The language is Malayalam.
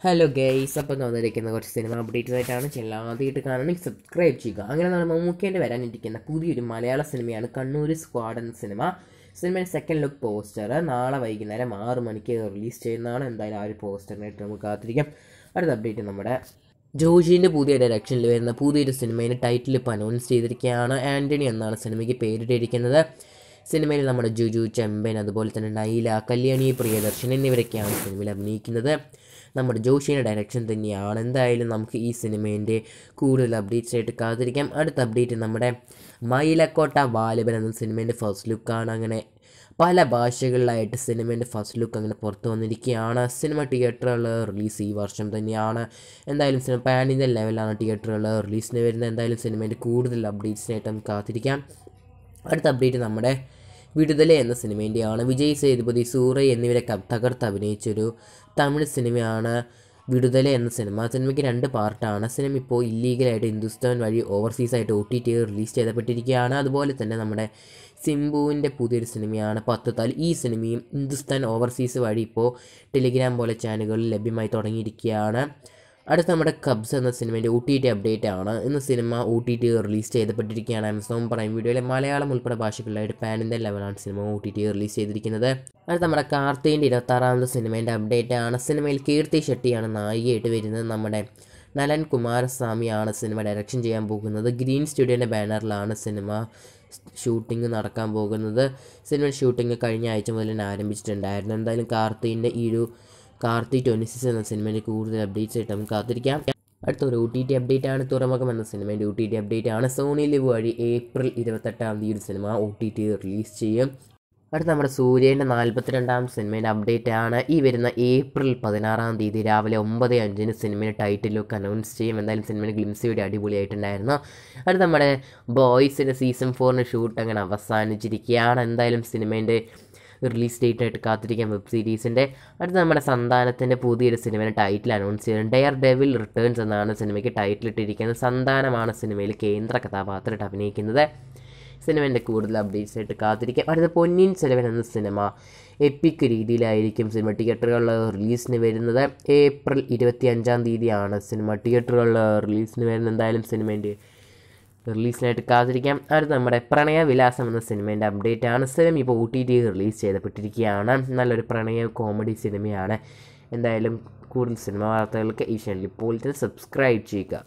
ഹലോ ഗെയ്സ് അപ്പം വന്നിരിക്കുന്ന കുറച്ച് സിനിമ അപ്ഡേറ്റ്സ് ആയിട്ടാണ് ചില ആദ്യമായിട്ട് കാണണമെങ്കിൽ സബ്സ്ക്രൈബ് ചെയ്യുക അങ്ങനെ നമ്മൾ മമ്മൂക്കേൻ്റെ വരാനിരിക്കുന്ന പുതിയൊരു മലയാള സിനിമയാണ് കണ്ണൂർ സ്ക്വാഡ് എന്ന സിനിമ സിനിമയുടെ സെക്കൻഡ് ലുക്ക് പോസ്റ്റർ നാളെ വൈകുന്നേരം ആറ് മണിക്ക് റിലീസ് ചെയ്യുന്നതാണ് എന്തായാലും ആ ഒരു പോസ്റ്ററിനായിട്ട് നമുക്ക് കാത്തിരിക്കാം അടുത്ത അപ്ഡേറ്റ് നമ്മുടെ ജോഷിൻ്റെ പുതിയ ഡയറക്ഷനിൽ വരുന്ന പുതിയൊരു സിനിമയുടെ ടൈറ്റിൽ ഇപ്പോൾ അനൗൺസ് ചെയ്തിരിക്കുകയാണ് ആൻ്റണി എന്നാണ് സിനിമയ്ക്ക് പേരിട്ടിരിക്കുന്നത് സിനിമയിൽ നമ്മുടെ ജുജു ചെമ്പൻ അതുപോലെ തന്നെ നൈല കല്യാണി പ്രിയദർശൻ എന്നിവരൊക്കെയാണ് സിനിമയിൽ അഭിനയിക്കുന്നത് നമ്മുടെ ജോഷിയുടെ ഡയറക്ഷൻ തന്നെയാണ് എന്തായാലും നമുക്ക് ഈ സിനിമേൻ്റെ കൂടുതൽ അപ്ഡേറ്റ്സ് ആയിട്ട് കാത്തിരിക്കാം അടുത്ത അപ്ഡേറ്റ് നമ്മുടെ മയിലക്കോട്ട ബാലബൻ എന്ന സിനിമേൻ്റെ ഫസ്റ്റ് ലുക്കാണ് അങ്ങനെ പല ഭാഷകളിലായിട്ട് സിനിമേൻ്റെ ഫസ്റ്റ് ലുക്ക് അങ്ങനെ പുറത്തു വന്നിരിക്കുകയാണ് സിനിമ തിയേറ്ററുകൾ റിലീസ് ഈ വർഷം തന്നെയാണ് എന്തായാലും സിനിമ പാൻ ഇന്ത്യൻ ലെവലാണ് തിയേറ്ററുകൾ റിലീസിന് വരുന്നത് എന്തായാലും സിനിമേൻ്റെ കൂടുതൽ അപ്ഡേറ്റ്സിനായിട്ട് നമുക്ക് കാത്തിരിക്കാം അടുത്ത അപ്ഡേറ്റ് നമ്മുടെ വിടുതല എന്ന സിനിമേൻ്റെയാണ് വിജയ് സേതുപതി സൂറയ് എന്നിവരെ ക- തകർത്ത് അഭിനയിച്ചൊരു തമിഴ് സിനിമയാണ് വിടുതല എന്ന സിനിമ സിനിമയ്ക്ക് രണ്ട് പാർട്ടാണ് സിനിമ ഇപ്പോൾ ഇല്ലീഗലായിട്ട് ഹിന്ദുസ്ഥാൻ വഴി ഓവർസീസായിട്ട് ഒ ടി ടി റിലീസ് ചെയ്യപ്പെട്ടിരിക്കുകയാണ് അതുപോലെ തന്നെ നമ്മുടെ സിംബുവിൻ്റെ പുതിയൊരു സിനിമയാണ് പത്ത് താൽ ഈ സിനിമയും ഹിന്ദുസ്ഥാൻ ഓവർസീസ് വഴി ഇപ്പോൾ ടെലിഗ്രാം പോലെ ചാനലുകളിൽ ലഭ്യമായി തുടങ്ങിയിരിക്കുകയാണ് അടുത്ത നമ്മുടെ കബ്സ് എന്ന സിനിമേൻ്റെ ഒ ടി ടി അപ്ഡേറ്റ് ആണ് ഇന്ന് സിനിമ ഒ ടി ടി റിലീസ് ചെയ്യപ്പെട്ടിരിക്കുകയാണ് ആമസോൺ പ്രൈം വീഡിയോയിലെ മലയാളം ഉൾപ്പെടെ ഭാഷകളിലായിട്ട് പാൻ ഇന്ത്യൻ ലെവലാണ് സിനിമ ഒ ടി ടി റിലീസ് ചെയ്തിരിക്കുന്നത് അടുത്ത നമ്മുടെ കാർത്തിൻ്റെ ഇരുപത്താറാമത് സിനിമേൻ്റെ അപ്ഡേറ്റ് ആണ് സിനിമയിൽ കീർത്തി ഷെട്ടിയാണ് നായികയായിട്ട് വരുന്നത് നമ്മുടെ നലൻ കുമാരസ്വാമിയാണ് സിനിമ ഡയറക്ഷൻ ചെയ്യാൻ പോകുന്നത് ഗ്രീൻ സ്റ്റുഡിയോൻ്റെ ബാനറിലാണ് സിനിമ ഷൂട്ടിംഗ് നടക്കാൻ പോകുന്നത് സിനിമ ഷൂട്ടിംഗ് കഴിഞ്ഞ ആഴ്ച മുതൽ തന്നെ ആരംഭിച്ചിട്ടുണ്ടായിരുന്നു എന്തായാലും കാർത്തിൻ്റെ ഈ ഒരു കാർത്തി ട്വൻറ്റി സിക്സ് എന്ന സിനിമേൻ്റെ കൂടുതൽ അപ്ഡേറ്റ്സ് ആയിട്ട് നമുക്ക് കാത്തിരിക്കാം അടുത്ത ഒരു ഒ ടി ടി അപ്ഡേറ്റ് ആണ് തുറമുഖം എന്ന സിനിമേൻ്റെ ഒ ടി ടി അപ്ഡേറ്റ് ആണ് സോണി ലിവ് വഴി ഏപ്രിൽ ഇരുപത്തെട്ടാം തീയതി ഒരു സിനിമ ഒ ടി ടി റിലീസ് ചെയ്യും അടുത്ത നമ്മുടെ സൂര്യൻ്റെ നാൽപ്പത്തിരണ്ടാം സിനിമേൻ്റെ അപ്ഡേറ്റ് ആണ് ഈ വരുന്ന ഏപ്രിൽ പതിനാറാം തീയതി രാവിലെ ഒമ്പത് അഞ്ചിന് സിനിമയുടെ ടൈറ്റിലൊക്കെ അനൗൺസ് ചെയ്യും എന്തായാലും സിനിമയുടെ ഗ്ലിംസ് വീഡിയോ അടിപൊളിയായിട്ടുണ്ടായിരുന്നു അടുത്ത നമ്മുടെ ബോയ്സിൻ്റെ സീസൺ ഫോറിൻ്റെ ഷൂട്ട് അങ്ങനെ അവസാനിച്ചിരിക്കുകയാണ് എന്തായാലും സിനിമേൻ്റെ റിലീസ് ഡേറ്റ് ആയിട്ട് കാത്തിരിക്കാം വെബ് സീരീസിൻ്റെ അടുത്ത നമ്മുടെ സന്താനത്തിൻ്റെ പുതിയൊരു സിനിമയുടെ ടൈറ്റിൽ അനൗൺസ് ചെയ്യുന്നത് ഡെയർ ഡെവിൽ റിട്ടേൺസ് എന്നാണ് സിനിമയ്ക്ക് ടൈറ്റിൽ ഇട്ടിരിക്കുന്നത് സന്താനമാണ് സിനിമയിൽ കേന്ദ്ര കഥാപാത്രമായിട്ട് അഭിനയിക്കുന്നത് സിനിമേൻ്റെ കൂടുതൽ അപ്ഡേറ്റ്സ് ആയിട്ട് കാത്തിരിക്കാം അടുത്ത പൊന്നിൻ സെലവൻ എന്ന സിനിമ എപ്പിക് രീതിയിലായിരിക്കും സിനിമ തിയേറ്ററുകളിൽ റിലീസിന് വരുന്നത് ഏപ്രിൽ ഇരുപത്തി അഞ്ചാം തീയതിയാണ് സിനിമ തിയേറ്ററുകളിൽ റിലീസിന് വരുന്നത് എന്തായാലും സിനിമേൻ്റെ റിലീസിനായിട്ട് കാത്തിരിക്കാം അടുത്ത നമ്മുടെ പ്രണയവിലാസം എന്ന സിനിമേൻ്റെ അപ്ഡേറ്റ് ആണ് സിനിമ ഇപ്പോൾ ഒ ടി ടി റിലീസ് ചെയ്യപ്പെട്ടിരിക്കുകയാണ് നല്ലൊരു പ്രണയ കോമഡി സിനിമയാണ് എന്തായാലും കൂടുതൽ സിനിമ വാർത്തകൾക്ക് ഈ ചാനൽ ഇപ്പോൾ തന്നെ സബ്സ്ക്രൈബ് ചെയ്യുക